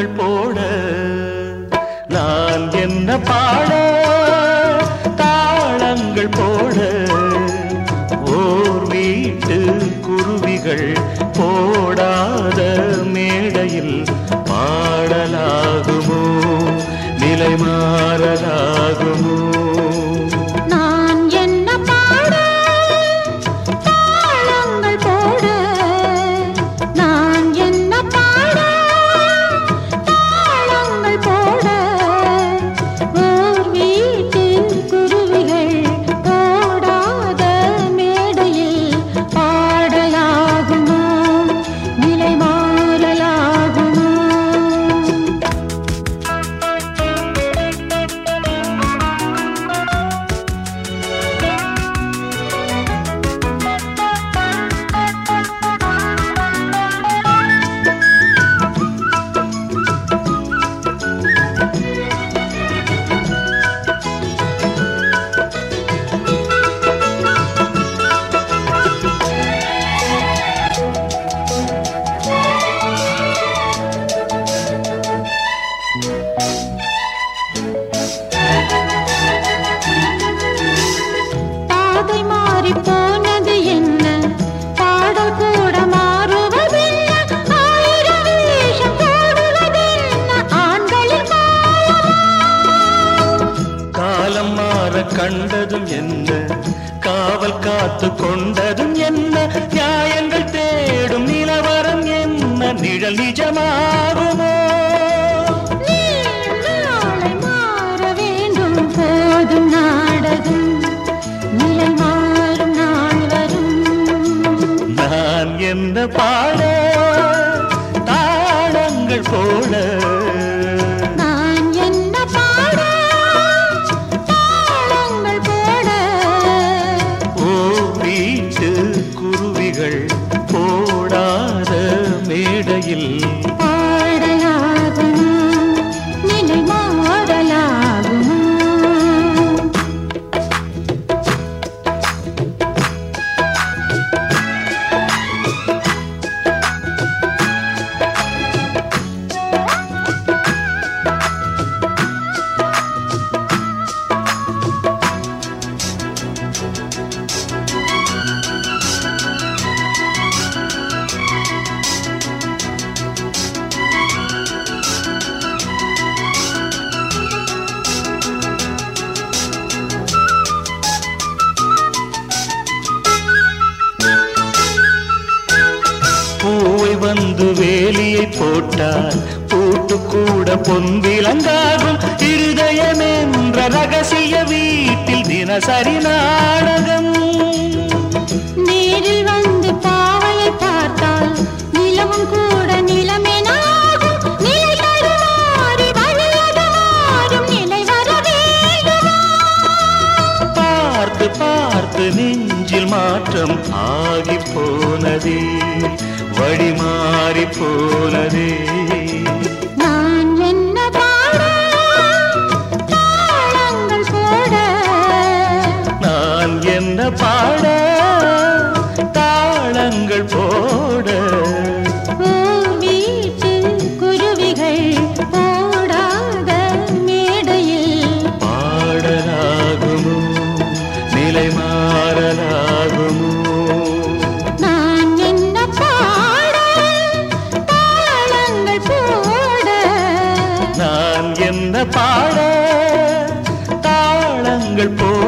தாளங்கள் போட நான் என்ன பாட தாளங்கள் போட ஓர் வீட்டு குருவிகள் போடாத மேடையில் பாடலாகுமோ நிலை மாறலாகுமோ நான் என்ன பாட தாளங்கள் போட நான் என்ன பாட தாளங்கள் போட ஓர் வீட்டில் குருவிகள் போடாத மேடையில் பாடலாகுமோ நிலை மாறலாகுமோ பாதை மாறி போனது என்ன பாடல் கூட மாறுவதென்ன ஆயிரம் வேஷம் போடுவதென்ன ஆண்களின் காலம் மாற கண்டதும் என்ன காவல் காத்து கொண்டதும் என்ன நியாயங்கள் தேடும் நிலவரம் என்ன நிழல் நிஜமாகுமோ நாளை மாற வேண்டும் போதும் நாடகம் நிலை மாறும் நாள் வரும் நான் என்ன பாட தாளங்கள் போல நான் என்ன பாட தாளங்கள் போட ஓ வீட்டு குருவிகள் போடாத மேடையில் பாடலாகுமோ நிலை மாறலாகுமோ பூவை வந்து வேலியை போட்டால் பூட்டு கூட பொன்விலங்காகும் இருதயம் என்ற ரகசிய வீட்டில் தினசரி நாடகம் நேரில் வந்து பாவையை பார்த்தால் நிலவும் கூட நிலமெனாகும் நிலை தடுமாறி வழியது மாறும் நிலை வர வேண்டுமா பார்த்து பார்த்து நெஞ்சில் மாற்றம் ஆகி போனதே வழி மாறி போனதே நான் என்ன பாட தாளங்கள் போட நான் என்ன பாட தாளங்கள் போட ஓர் வீட்டு குருவிகள் போடாத மேடையில் பாடலாகுமோ நிலை மாறலாகுமோ நான் என்ன பாட தாளங்கள் போட நான் என்ன பாட தாளங்கள் போட